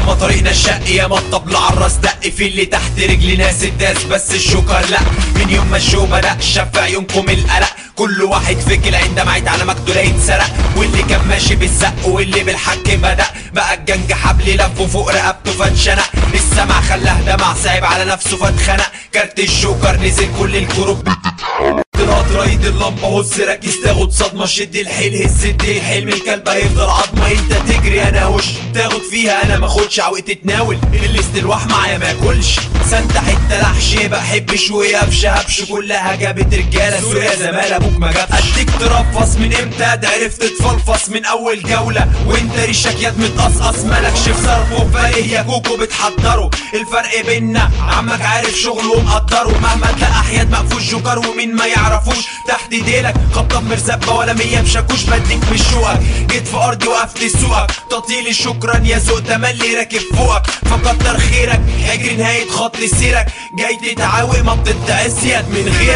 ياما طريقنا الشق ياما الطبل عالراس دق في اللي تحت رجل ناس الداس بس الشكر لا من يوم ما الشو بدأ شاف في عيونكم القلق كل واحد فكر عندما عيد على مقتول يتسرق واللي كان ماشي بالزق واللي بالحك بدأ بقى الجنج حبل لفه فوق رقبته فاتشنق السمع خلاه دمع صعب على نفسه فاتخنق كارت الجوكر نزل كل الكروب طلعت رايد اللمبة هص ركز تاخد صدمة شد الحيل هز الديل حلم الكلب هيفضل عظمة انت تجري انا وش تاخد فيها انا ماخدش عوق تتناول اللي استلواح معايا ما ياكلش سانتا حتة لحش بحب شوية هبش هبش كلها جابت رجالة سوريا زمان ابوك ما جابش اديك ترفص من امتى ده عرفت تفلفص من اول جولة وانت ريشك ياد متقصقص مالكش في صرفه فايه يا كوكو بتحضره الفرق بينا عمك عارف شغله ومقدره مهما تلاقى حياد مقفوش جوكر ومين ما يعرفوش تحت ديلك خبطة بمرزبة ولا مية بشاكوش بديك مش شوقك جيت في ارضي وقفت سوقك تطيلي شكرا يا ذوق تملي راكب فوقك فكتر خيرك اجري نهاية خط سيرك جاي تتعاوق ما بتتعس يد من غيرك